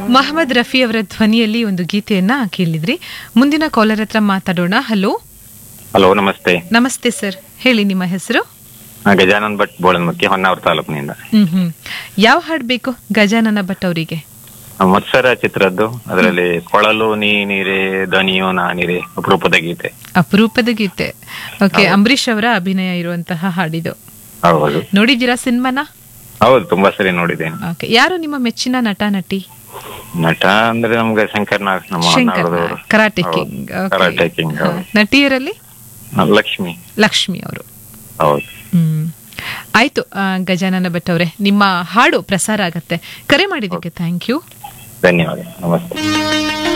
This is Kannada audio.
ಮಹಮ್ಮದ್ ರಫಿ ಅವರ ಧ್ವನಿಯಲ್ಲಿ ಒಂದು ಗೀತೆಯನ್ನ ಕೇಳಿದ್ರಿ ಮುಂದಿನ ಕಾಲರ್ ಹತ್ರ ಮಾತಾಡೋಣ ಹಲೋ ಹಲೋ ನಮಸ್ತೆ ನಮಸ್ತೆ ಸರ್ ಹೇಳಿ ನಿಮ್ಮ ಹೆಸರು ನಾ ಗಜಾನನ್ ಭಟ್ ಬೋಳನ್ಮಕ್ಕಿ ಹೊನ್ನಾವರ ತಾಲೂಕಿನಿಂದ ಹ್ಮ್ ಹ್ಮ್ ಯಾವ ಹಾಡ್ ಬೇಕು ಗಜಾನನ ಭಟ್ ಅವರಿಗೆ ಮತ್ಸರ ಚಿತ್ರದ್ದು ಅದರಲ್ಲಿ ಕೊಳಲು ನೀ ನೀರೆ ಧ್ವನಿಯೋ ನಾ ನೀರೆ ಅಪರೂಪದ ಗೀತೆ ಅಪರೂಪದ ಗೀತೆ ಓಕೆ ಅಂಬರೀಷ್ ಅವರ ಅಭಿನಯ ಇರುವಂತಹ ಹಾಡಿದು ಹೌದು ನೋಡಿದ್ದೀರಾ ಸಿನಿಮಾನ ಹೌದು ತುಂಬಾ ಸರಿ ನೋಡಿದ್ದೇನೆ ಓಕೆ ಯಾರು ನಿಮ್ಮ ಮೆಚ್ಚಿನ ನಟ ನಟಿ ನಟ ಅಂದ್ರೆ ನಮ್ಗೆ ಶಂಕರ್ ನಾಗ್ ನಮ್ಮ ಶಂಕರ್ ಹೊನ್ನಾವರದವರು. ಕರಾಟೆ ಹೌದು. ಕಿಂಗ್ ಕರಾಟೆ ಕಿಂಗ್ ಹೌದು. ನಟಿಯರಲ್ಲಿ ಲಕ್ಷ್ಮಿ ಲಕ್ಷ್ಮಿ ಅವರು ಹೌದು ಹ್ಮ್ ಆಯ್ತು ಆ, ಗಜಾನನ ಭಟ್ ಅವರೇ ನಿಮ್ಮ ಹಾಡು ಪ್ರಸಾರ ಆಗತ್ತೆ ಕರೆ ಮಾಡಿದ್ದಕ್ಕೆ ಥ್ಯಾಂಕ್ ಯು ಧನ್ಯವಾದ ನಮಸ್ತೆ